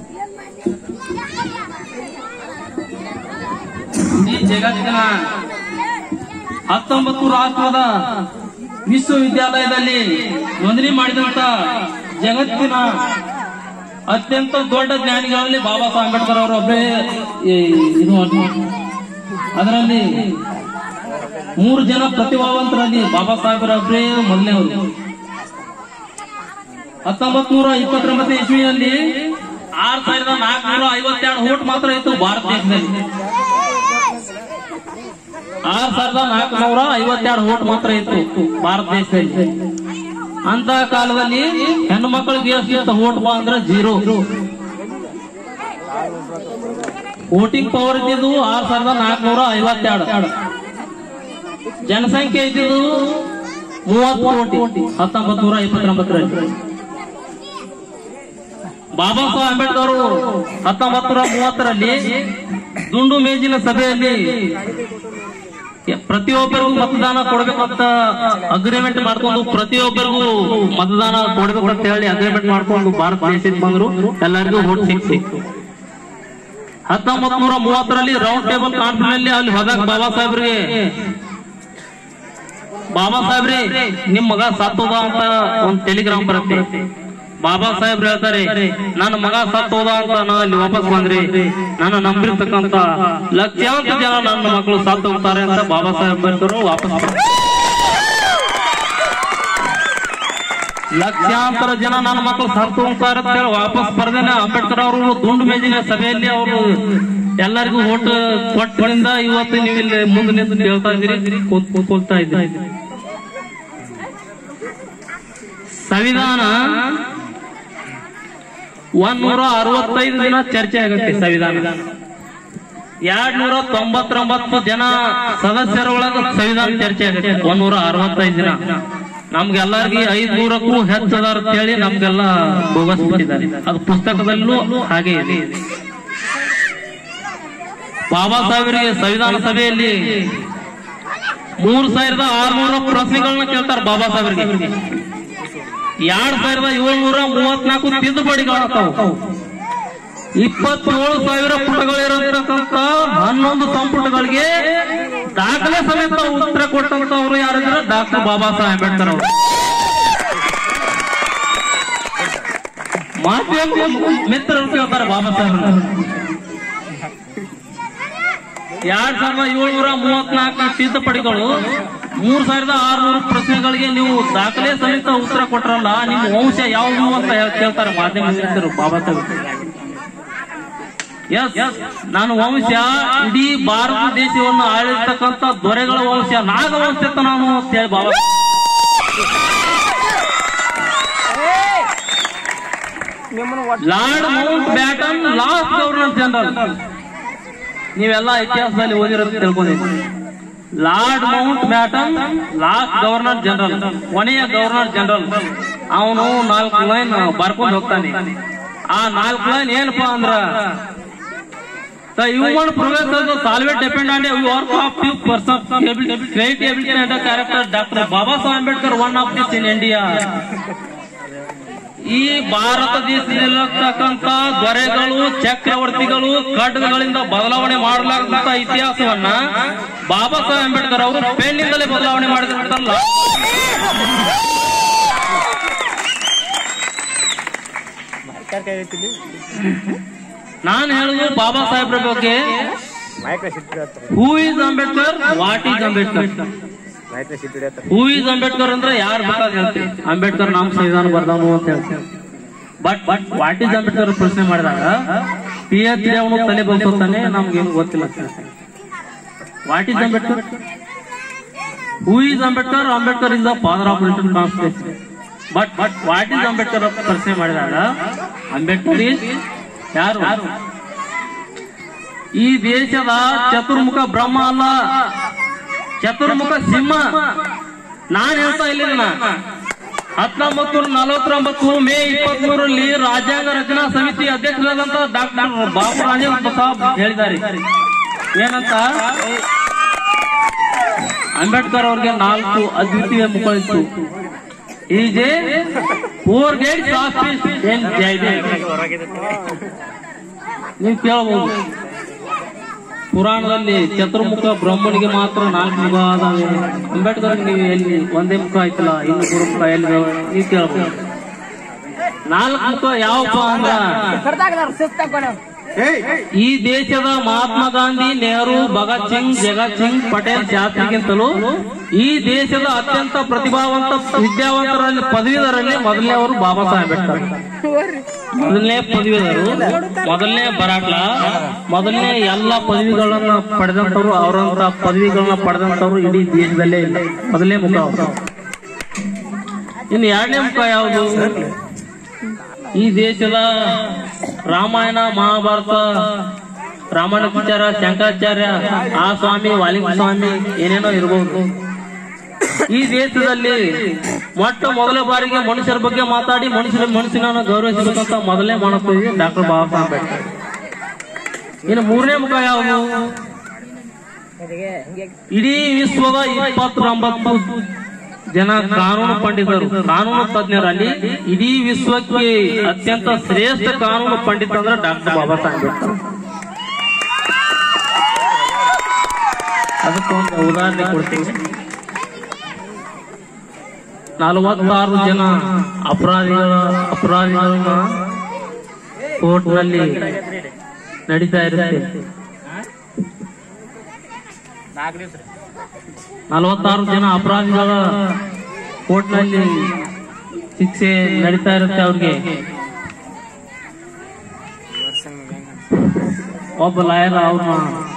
ಈ ಜಗತ್ತಿನ ಹತ್ತೊಂಬತ್ತು ರಾಷ್ಟ್ರದ ವಿಶ್ವವಿದ್ಯಾಲಯದಲ್ಲಿ ನೋಂದಣಿ ಮಾಡಿದಂತ ಜಗತ್ತಿನ ಅತ್ಯಂತ ದೊಡ್ಡ ಜ್ಞಾನಿಗಳಲ್ಲಿ ಬಾಬಾ ಸಾಹೇಬ್ ಅಂಬೇಡ್ಕರ್ ಅವರು ಒಬ್ಬರೇ ಈ- ಇದು ಅದರಲ್ಲಿ ಮೂರು ಜನ ಪ್ರತಿಭಾವಂತರಲ್ಲಿ ಬಾಬಾ ಸಾಹೇಬರ ಒಬ್ಬರೇ ಮೊದಲನೇವರು ಹತ್ತೊಂಬತ್ ನೂರ ಇಪ್ಪತ್ತೊಂಬತ್ತು ಇಸ್ವಿಯಲ್ಲಿ ಆರ್ ಸಾವಿರದ ನಾಲ್ಕುನೂರ ಐವತ್ತೆರಡು ಓಟ್ ಮಾತ್ರ ಇತ್ತು ಭಾರತ ದೇಶದಲ್ಲಿ ಆರ್ ಸಾವಿರದ ನಾಲ್ಕುನೂರ ಐವತ್ತೆರಡು ಓಟ್ ಮಾತ್ರ ಇತ್ತು ಭಾರತ ದೇಶದಲ್ಲಿ ಅಂತ ಕಾಲದಲ್ಲಿ ಹೆಣ್ಣು ಮಕ್ಕಳಿಗೆ ಎಷ್ಟು ಓಟ್ ಬಾ ಅಂದ್ರೆ ಜೀರೋ ವೋಟಿಂಗ್ ಪವರ್ ಇದ್ದಿದ್ದು ಆರ್ ಸಾವಿರದ ನಾಲ್ಕುನೂರ ಐವತ್ತೆರಡು ಜನಸಂಖ್ಯೆ ಇದ್ದಿದ್ದು ಮೂವತ್ತು ಕೋಟಿ ಹತ್ತೊಂಬತ್ ನೂರ ಇಪ್ಪತ್ತೊಂಬತ್ತರಲ್ಲಿ ಬಾಬಾ ಸಾಹೇಬ್ ಅಂಬೇಡ್ಕರ್ ಅವರು ಹತ್ತೊಂಬತ್ ನೂರ ಮೂವತ್ತರಲ್ಲಿ ದುಂಡು ಮೇಜಿನ ಸಭೆಯಲ್ಲಿ ಪ್ರತಿಯೊಬ್ಬರಿಗೂ ಮತದಾನ ಕೊಡಬೇಕಂತ ಅಗ್ರಿಮೆಂಟ್ ಮಾಡ್ಕೊಂಡು ಪ್ರತಿಯೊಬ್ಬರಿಗೂ ಮತದಾನ ಕೊಡಬೇಕು ಅಂತ ಹೇಳಿ ಅಗ್ರಿಮೆಂಟ್ ಮಾಡ್ಕೊಂಡು ಭಾರತ ದೇಶಕ್ಕೆ ಬಂದ್ರು ಎಲ್ಲರಿಗೂ ಓಟ್ ಸಿಕ್ತು ಹತ್ತೊಂಬತ್ ನೂರ ಮೂವತ್ತರಲ್ಲಿ ರೌಂಡ್ ಟೇಬಲ್ ಕಾನ್ಫರೆನ್ಸ್ ಅಲ್ಲಿ ಅಲ್ಲಿ ಹೋದಾಗ ಬಾಬಾ ಸಾಹೇಬ್ರಿಗೆ ಬಾಬಾ ಸಾಹೇಬ್ರೆ ನಿಮ್ ಮಗ ಸತ್ತೋದ ಅಂತ ಒಂದ್ ಟೆಲಿಗ್ರಾಮ್ ಬರುತ್ತೆ ಬಾಬಾ ಸಾಹೇಬ್ರು ಹೇಳ್ತಾರೆ ನನ್ನ ಮಗ ಸತ್ತೋದ ಅಂತ ನಾ ಅಲ್ಲಿ ವಾಪಸ್ ಬಂದ್ರಿ ನನ್ನ ನಂಬಿರ್ತಕ್ಕಂತ ಲಕ್ಷಾಂತರ ಜನ ನನ್ನ ಮಕ್ಕಳು ಸತ್ತು ಹೋಗ್ತಾರೆ ಅಂತ ಬಾಬಾ ಸಾಹೇಬ್ ಅಂಬೇಡ್ಕರ್ ವಾಪಸ್ ಬರ್ತಾರೆ. ಲಕ್ಷಾಂತರ ಜನ ನನ್ನ ಮಕ್ಕಳು ಸತ್ತು ಹೋಗ್ತಾರೆ ಅಂತ ಹೇಳಿ ವಾಪಸ್ ಬರ್ದೇನೆ ಅಂಬೇಡ್ಕರ್ ಅವರು ದುಂಡು ಮೇಜಿನ ಸಭೆಯಲ್ಲಿ ಅವರು ಎಲ್ಲರಿಗೂ ಓಟ್ ಕೊಟ್ಟರಿಂದ ಇವತ್ತು ನೀವು ಇಲ್ಲಿ ಮುಂದೆ ನಿಂತು ಕೇಳ್ತಾ ಇದ್ದೀರಿ ಕೂತ್- ಕೂತ್ಕೊಳ್ತಾ ಇದ್ದೀರಿ ಸಂವಿಧಾನ ಒಂದೂರ ಅರವತ್ತೈದು ದಿನ ಚರ್ಚೆ ಆಗುತ್ತೆ ಸಂವಿಧಾನ ಎರಡ್ ನೂರ ತೊಂಬತ್ತೊಂಬತ್ತು ಜನ ಸದಸ್ಯರ ಒಳಗ ಸಂವಿಧಾನ ಚರ್ಚೆ ಆಗುತ್ತೆ ಒಂದೂರ ಅರವತ್ತೈದು ದಿನ ನಮ್ಗೆಲ್ಲರಿಗೆ ಐದ್ ನೂರಕ್ಕೂ ಹೆಚ್ಚದಾರ ಅಂತ ಹೇಳಿ ನಮ್ಗೆಲ್ಲ ಬೋಗಸ್ ಬಿಟ್ಟಿದ್ದಾರೆ ಅದು ಪುಸ್ತಕದಲ್ಲೂ ಹಾಗೆ ಇದೆ ಬಾಬಾ ಸಾಹೇಬರಿಗೆ ಸಂವಿಧಾನ ಸಭೆಯಲ್ಲಿ ಮೂರ್ ಸಾವಿರದ ಆರ್ನೂರ ಪ್ರಶ್ನೆಗಳನ್ನ ಕೇಳ್ತಾರೆ ಬಾಬಾ ಸಾಹೇಬರಿಗೆ ಎರಡ್ ಸಾವಿರದ ಏಳ್ನೂರ ಮೂವತ್ನಾಲ್ಕು ತಿದ್ದುಪಡಿಗಳಾಗ್ತಾವ ಇಪ್ಪತ್ತೇಳು ಸಾವಿರ ಪುಟಗಳಿರತಕ್ಕಂತ ಹನ್ನೊಂದು ಸಂಪುಟಗಳಿಗೆ ದಾಖಲೆ ಸಮೇತ ಉತ್ತರ ಕೊಟ್ಟಂತವ್ರು ಯಾರಿದ್ರೆ ಡಾಕ್ಟರ್ ಬಾಬಾ ಸಾಹೇಬ್ ಅಂಬೇಡ್ಕರ್ ಅವರು ಮಾಧ್ಯಮ ಮಿತ್ರರು ಕೇಳ್ತಾರೆ ಬಾಬಾ ಸಾಹೇಬ್ ಎರಡ್ ಸಾವಿರದ ಏಳ್ನೂರ ಮೂವತ್ನಾಲ್ಕು ತಿದ್ದುಪಡಿಗಳು ಮೂರ್ ಸಾವಿರದ ಆರ್ನೂರು ಪ್ರಶ್ನೆಗಳಿಗೆ ನೀವು ದಾಖಲೆ ಸಮೇತ ಉತ್ತರ ಕೊಟ್ರಲ್ಲ ನಿಮ್ಮ ವಂಶ ಯಾವುದು ಅಂತ ಹೇಳ್- ಕೇಳ್ತಾರೆ ಮಾಧ್ಯಮ ಮಿತ್ರರು ಬಾಬಾ ಸಾಹೇಬ್ ಎಸ್ ನಾನು ವಂಶ ಇಡೀ ಭಾರತ ದೇಶವನ್ನು ಆಳಿರ್ತಕ್ಕಂಥ ದೊರೆಗಳ ವಂಶ ನಾಗ ವಂಶ ನಾನು ಅಂತ ಹೇಳಿ Baba lord Mountbatten last governor general ನೀವೆಲ್ಲ ಇತಿಹಾಸದಲ್ಲಿ ಓದಿರೋದು ತಿಳ್ಕೊಂಡಿದ್ದೀವಿ lord Mountbatten last governor general ಕೊನೆಯ ಗವರ್ನರ್ ಜನರಲ್ ಅವನು ನಾಲ್ಕು ಲೈನ್ ಬರ್ಕೊಂಡು ಹೋಗ್ತಾನೆ ಆ ನಾಲ್ಕು ಲೈನ್ ಏನಪ್ಪಾ ಅಂದ್ರ The human progress of the solid depend on the work of few persons, ability, great ability and the character. Dr. Baba Sahib Ambedkar, one of this in India. ಈ ಭಾರತ ದೇಶದಲ್ಲಿರ್ತಕ್ಕಂಥ ದೊರೆಗಳು ಚಕ್ರವರ್ತಿಗಳು ಖಡ್ಗಗಳಿಂದ ಬದಲಾವಣೆ ಮಾಡಲಾಗದಂತ ಇತಿಹಾಸವನ್ನ ಬಾಬಾ ಸಾಹೇಬ್ ಅಂಬೇಡ್ಕರ್ ಅವರು ಪೆನ್ನಿಂದಲೇ ಬದಲಾವಣೆ ಮಾಡಿದ್ರಂತಲ್ಲ ನಾನು ಹೇಳುದು ಬಾಬಾ ಸಾಹೇಬ್ರ ಬಗ್ಗೆ who is Ambedkar what is Ambedkar who is Ambedkar ಅಂದ್ರೆ ಯಾರು ಬೇಕಾದ್ರೆ ಹೇಳ್ತೀವಿ ಅಂಬೇಡ್ಕರ್ ನಾಮ ಸಂವಿಧಾನ ಬರ್ದವನು ಅಂತ ಹೇಳ್ತೀವಿ but but what is Ambedkar ಪ್ರಶ್ನೆ ಮಾಡಿದಾಗ ಪಿ ಎಚ್ ಡಿ ಅವನು ತಲೆ ಬಗ್ಸೋತಾನೆ ನಮ್ಗೇನು ಗೊತ್ತಿಲ್ಲ what is Ambedkar who is Ambedkar Ambedkar is the father of return constitution but but what is Ambedkar ಪ್ರಶ್ನೆ ಮಾಡಿದಾಗ ಅಂಬೇಡ್ಕರ್ is ಯಾರು ಈ ದೇಶದ ಚತುರ್ಮುಖ ಬ್ರಹ್ಮ ಅಲ್ಲ ಚತುರ್ಮುಖ ಸಿಂಹ ನಾನ್ ಹೇಳ್ತಾ ಇಲ್ಲ ಹತ್ತೊಂಬತ್ತು ನೂರ ನಲವತ್ತೊಂಬತ್ತು ಮೇ ಇಪ್ಪತ್ತ್ ಮೂರರಲ್ಲಿ ರಾಜ್ಯಾಂಗ ರಚನಾ ಸಮಿತಿ ಅಧ್ಯಕ್ಷರಾದಂತ ಡಾಕ್ಟರ್ ಬಾಬು ರಾಜೇಂದ್ರ ಪ್ರಸಾದ್ ಹೇಳಿದ್ದಾರೆ ಏನಂತ ಅಂಬೇಡ್ಕರ್ ಅವರಿಗೆ ನಾಲ್ಕು ಅದ್ವಿತೀಯ ಮುಖಗಳಿತ್ತು ಈಜೆ ಫೋರ್ ಗೇಟ್ಸ್ ಆಫ್ ಪೀಸ್ ಏನ್ ಇದೆ ನೀವು ಕೇಳಬಹುದು ಪುರಾಣದಲ್ಲಿ ಚತುರ್ಮುಖ ಬ್ರಹ್ಮನಿಗೆ ಮಾತ್ರ ನಾಲ್ಕು ಮುಖ ಅದಾವೆ ಅಂಬೇಡ್ಕರ್ ನೀವು ಎಲ್ಲಿ ಒಂದೇ ಮುಖ ಆಯ್ತಲ್ಲ ಇನ್ನು ಮೂರು ಮುಖ ಎಲ್ಲಿ ಇದಾವೆ? ನೀವು ಕೇಳಬಹುದು ನಾಲ್ಕು ಮುಖ ಯಾವಪ್ಪ ಅಂದ್ರ ಈ ದೇಶದ ಮಹಾತ್ಮ ಗಾಂಧಿ ನೆಹರು ಭಗತ್ ಸಿಂಗ್ ಜಗತ್ ಸಿಂಗ್ ಪಟೇಲ್ ಶಾಸ್ತ್ರಿಗಿಂತಲೂ ಈ ದೇಶದ ಅತ್ಯಂತ ಪ್ರತಿಭಾವಂತ ವಿದ್ಯಾವಂತರಲ್ಲಿ ಪದವೀಧರಲ್ಲಿ ಮೊದಲನೇ ಅವರು ಬಾಬಾ ಸಾಹೇಬ್ ಅಂಬೇಡ್ಕರ್ ಮೊದಲನೇ ಪದವೀಧರು ಮೊದಲನೇ ಬರಾಟ್ಲ ಮೊದಲನೇ ಎಲ್ಲ ಪದವಿಗಳನ್ನ ಪಡೆದಂತವ್ರು ಅವರಂತ ಪದವಿಗಳನ್ನ ಪಡೆದಂತವ್ರು ಇಡೀ ದೇಶದಲ್ಲೇ ಇಲ್ಲ ಮೊದಲನೇ ಮುಖ ಅವರು ಇನ್ನು ಎರಡನೇ ಮುಖ ಯಾವುದು ಈ ದೇಶದ ರಾಮಾಯಣ ಮಹಾಭಾರತ ರಾಮಾಯಣಾಚಾರ್ಯ ಶಂಕರಾಚಾರ್ಯ ಆ ಸ್ವಾಮಿ ವಾಲಿಂಗ ಸ್ವಾಮಿ ಏನೇನೋ ಇರಬಹುದು ಈ ದೇಶದಲ್ಲಿ ಮೊಟ್ಟ ಮೊದಲ ಬಾರಿಗೆ ಮನುಷ್ಯರ ಬಗ್ಗೆ ಮಾತಾಡಿ ಮನುಷ್ಯರ ಮನುಷ್ಯನನ್ನು ಗೌರವಿಸಬೇಕಂತ ಮೊದಲನೇ ಮಾಡುತ್ತಿದೆ ಡಾಕ್ಟರ್ ಬಾಬಾ ಸಾಹೇಬ್ ಅಂಬೇಡ್ಕರ್ ಇನ್ನು ಮೂರನೇ ಮುಖ ಯಾವುದು ಇಡೀ ವಿಶ್ವದ ಇಪ್ಪತ್ತೊಂಬತ್ತು ಜನ ಕಾನೂನು ಪಂಡಿತರು ಕಾನೂನು ತಜ್ಞರಲ್ಲಿ ಇಡೀ ವಿಶ್ವಕ್ಕೆ ಅತ್ಯಂತ ಶ್ರೇಷ್ಠ ಕಾನೂನು ಪಂಡಿತ ಅಂದ್ರೆ ಡಾಕ್ಟರ್ ಬಾಬಾ ಸಾಹೇಬ್ ಅಂಬೇಡ್ಕರ್ ಅದಕ್ಕೊಂದು ಉದಾಹರಣೆ ಕೊಡ್ತೀವಿ ನಲವತ್ತಾರು ಜನ ಅಪರಾಧಿಗಳ ಅಪರಾಧಿಗಳನ್ನ ಕೋರ್ಟ್ನಲ್ಲಿ ನಡೀತಾ ಇರುತ್ತೆ ನಲವತ್ತಾರು ಜನ ಅಪರಾಧಿಗಳ ಕೋರ್ಟ್ನಲ್ಲಿ ಶಿಕ್ಷೆ ನಡೀತಾ ಇರುತ್ತೆ ಅವ್ರಿಗೆ ಒಬ್ಬ ಲಾಯರ್ ಅವ್ರನ್ನ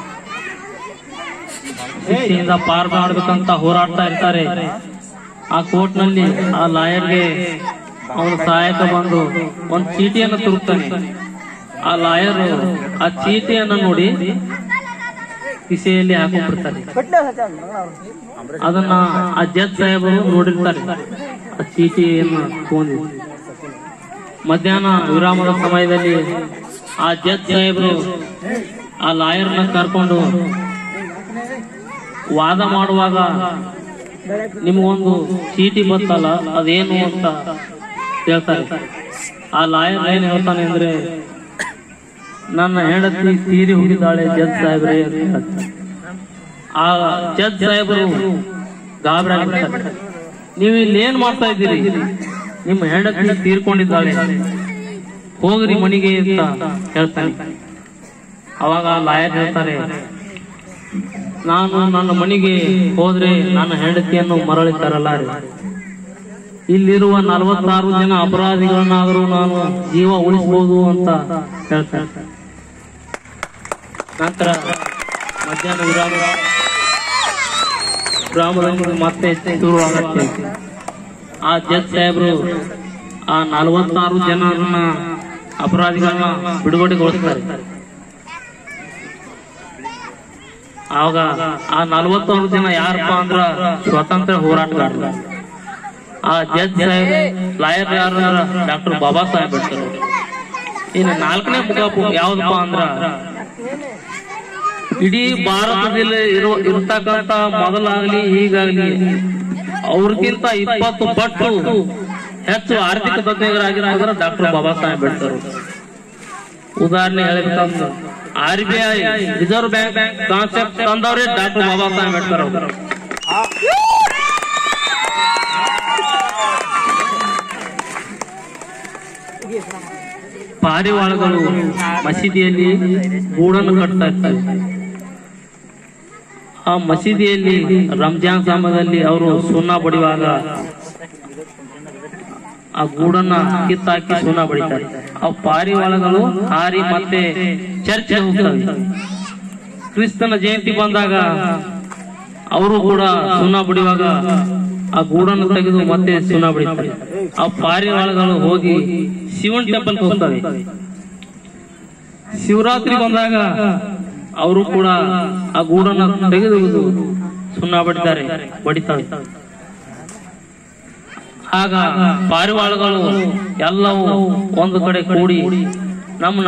ಶಿಕ್ಷೆಯಿಂದ ಪಾರ್ ಮಾಡ್ಬೇಕಂತ ಹೋರಾಡ್ತಾ ಇರ್ತಾರೆ ಆ ಕೋರ್ಟ್ ನಲ್ಲಿ ಆ ಲಾಯರ್ಗೆ ಅವನು ಸಹಾಯಕ ಬಂದು ಒಂದು ಚೀಟಿಯನ್ನು ತುರುಕ್ತಾನೆ ಆ ಲಾಯರ್ ಆ ಚೀಟಿಯನ್ನು ನೋಡಿ ಕಿಸೆಯಲ್ಲಿ ಹಾಕೊಂಡ್ಬಿಡ್ತಾರೆ ಅದನ್ನ ಆ ಜಡ್ಜ್ ಸಾಹೇಬರು ನೋಡಿರ್ತಾರೆ ಆ ಚೀಟಿಯನ್ನು ತಗೊಂಡು ಮಧ್ಯಾಹ್ನ ವಿರಾಮದ ಸಮಯದಲ್ಲಿ ಆ ಜಡ್ಜ್ ಸಾಹೇಬರು ಆ ಲಾಯರ್ನ ಕರ್ಕೊಂಡು ವಾದ ಮಾಡುವಾಗ ನಿಮಗೊಂದು ಚೀಟಿ ಬರ್ತಲ್ಲ ಅದೇನು ಅಂತ ಹೇಳ್ತಾರೆ ಆ ಲಾಯರ್ ಏನ್ ಹೇಳ್ತಾನೆ ಅಂದ್ರೆ ನನ್ನ ಹೆಂಡತಿ ತೀರಿ ಹೋಗಿದ್ದಾಳೆ ಜಡ್ಜ್ ಸಾಹೇಬ್ರೆ ಅಂತ ಹೇಳ್ತಾನೆ. ಆ ಜಡ್ಜ್ ಸಾಹೇಬರು ಗಾಬರಿ ಆಗಿರ್ತಾರೆ ನೀವು ಇಲ್ಲಿ ಏನ್ ಮಾಡ್ತಾ ಇದ್ದೀರಿ ನಿಮ್ಮ ಹೆಂಡತಿ ತೀರ್ಕೊಂಡಿದ್ದಾಳೆ ಹೋಗ್ರಿ ಮನೆಗೆ ಅಂತ ಹೇಳ್ತಾನೆ ಅವಾಗ ಲಾಯರ್ ಹೇಳ್ತಾರೆ ನಾನು ನನ್ನ ಮನೆಗೆ ಹೋದ್ರೆ ನನ್ನ ಹೆಂಡತಿಯನ್ನು ಮರಳಿ ತರಲಾರೆ ಇಲ್ಲಿರುವ ನಲವತ್ತಾರು ಜನ ಅಪರಾಧಿಗಳನ್ನಾದರೂ ನಾನು ಜೀವ ಉಳಿಸಬಹುದು ಅಂತ ಹೇಳ್ತಾರೆ ನಂತರ ಮಧ್ಯಾಹ್ನ ವಿರಾಮ ವಿರಾಮದಲ್ಲಿ ಮತ್ತೆ ಶುರುವಾಗತ್ತೆ ಆ ಜಡ್ಜ್ ಸಾಹೇಬರು ಆ ನಲವತ್ತಾರು ಜನರನ್ನ ಅಪರಾಧಿಗಳನ್ನ ಬಿಡುಗಡೆಗೊಳಿಸ್ತಾರೆ ಆವಾಗ ಆ ನಲವತ್ತಾರು ಜನ ಯಾರಪ್ಪ ಅಂದ್ರ ಸ್ವಾತಂತ್ರ್ಯ ಹೋರಾಟಗಾರರು ಆ ಜಡ್ಜ್ ಸಾಹೇಬ್ ಲಾಯರ್ ಯಾರು ಡಾಕ್ಟರ್ ಬಾಬಾ ಸಾಹೇಬ್ ಅಂಬೇಡ್ಕರ್ ಇನ್ನು ನಾಲ್ಕನೇ ಮುಖ ಯಾವ್ದಪ್ಪ ಅಂದ್ರ ಇಡೀ ಭಾರತದಲ್ಲಿ ಇರೋ ಇರ್ತಕ್ಕಂತ ಮೊದಲಾಗ್ಲಿ ಈಗಾಗ್ಲಿ ಅವ್ರಿಗಿಂತ ಇಪ್ಪತ್ತು ಪಟ್ಟು ಹೆಚ್ಚು ಆರ್ಥಿಕ ತಜ್ಞರಾಗಿರೋದ್ರ ಡಾಕ್ಟರ್ ಬಾಬಾ ಸಾಹೇಬ್ ಅಂಬೇಡ್ಕರ್ ಉದಾಹರಣೆ ಹೇಳ್ಬೇಕಂದ್ರೆ R B I reserve bank concept ತಂದವ್ರೆ ಡಾಕ್ಟರ್ ಬಾಬಾ ಸಾಹೇಬ್ ಅಂಬೇಡ್ಕರ್ ಅವರು ಪಾರಿವಾಳಗಳು ಮಸೀದಿಯಲ್ಲಿ ಗೂಡನ್ನು ಕಟ್ತಾ ಇರ್ತವೆ ಆ ಮಸೀದಿಯಲ್ಲಿ ರಂಜಾನ್ ಸಮಯದಲ್ಲಿ ಅವರು ಸುಣ್ಣ ಬಡಿಯುವಾಗ ಆ ಗೂಡನ್ನ ಕಿತ್ತಾಕಿ ಸುಣ್ಣ ಬಡಿತಾರೆ ಆ ಪಾರಿವಾಳಗಳು ಹಾರಿ ಮತ್ತೆ ಚರ್ಚ್ಗೆ ಹೋಗ್ತವೆ ಕ್ರಿಸ್ತನ ಜಯಂತಿ ಬಂದಾಗ ಅವರು ಕೂಡ ಸುಣ್ಣ ಬಡಿಯುವಾಗ ಆ ಗೂಡನ್ನು ತೆಗೆದು ಮತ್ತೆ ಸುಣ್ಣ ಬಡಿತಾರೆ ಆ ಪಾರಿವಾಳಗಳು ಹೋಗಿ ಶಿವನ್ ಟೆಂಪಲ್ ಹೋಗ್ತವೆ ಶಿವರಾತ್ರಿ ಬಂದಾಗ ಅವರು ಕೂಡ ಆ ಗೂಡನ್ನು ತೆಗೆದು ಸುಣ್ಣ ಬಡಿತಾರೆ ಬಡಿತಾರೆ ಆಗ ಪಾರಿವಾಳಗಳು ಎಲ್ಲವೂ ಒಂದು ಕಡೆ ಕೂಡಿ ನಮ್ಮನ್ನ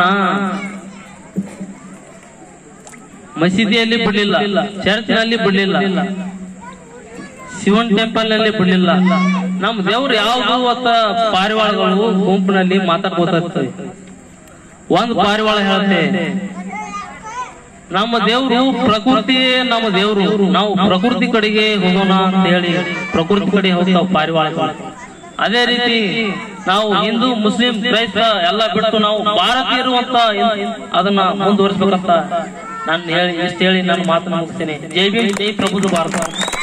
ಮಸೀದಿಯಲ್ಲಿ ಬಿಡ್ಲಿಲ್ಲ ಚರ್ಚ್ ನಲ್ಲಿ ಬಿಡ್ಲಿಲ್ಲ ಶಿವನ್ ಟೆಂಪಲ್ ನಲ್ಲಿ ಬಿಡ್ಲಿಲ್ಲ ನಮ್ಮ ದೇವ್ರು ಯಾವ್ದು ಅಂತ ಪಾರಿವಾಳಗಳು ಗುಂಪಿನಲ್ಲಿ ಮಾತಾಡ್ಕೋತಿರ್ತವೆ ಒಂದು ಪಾರಿವಾಳ ಹೇಳುತ್ತೆ ನಮ್ಮ ದೇವ್ರು ಪ್ರಕೃತಿ ನಮ್ಮ ದೇವ್ರು ನಾವು ಪ್ರಕೃತಿ ಕಡೆಗೆ ಹೋಗೋಣ ಅಂತ ಹೇಳಿ ಪ್ರಕೃತಿ ಕಡೆ ಹೋಗ್ತಾವ ಪಾರಿವಾಳಗಳು ಅದೇ ರೀತಿ ನಾವು ಹಿಂದೂ ಮುಸ್ಲಿಂ ಕ್ರೈಸ್ತ ಎಲ್ಲ ಬಿಟ್ಟು ನಾವು ಭಾರತೀಯರು ಅಂತ ಅದನ್ನ ಮುಂದುವರಿಸ್ಬೇಕಂತ ನಾನು ಹೇಳಿ ಇಷ್ಟು ಹೇಳಿ ನಾನು ಮಾತನ್ನ ಮುಗಿಸ್ತೇನೆ ಜೈ ಭೀಮ್ ಜೈ ಪ್ರಬುದ್ಧ ಭಾರತ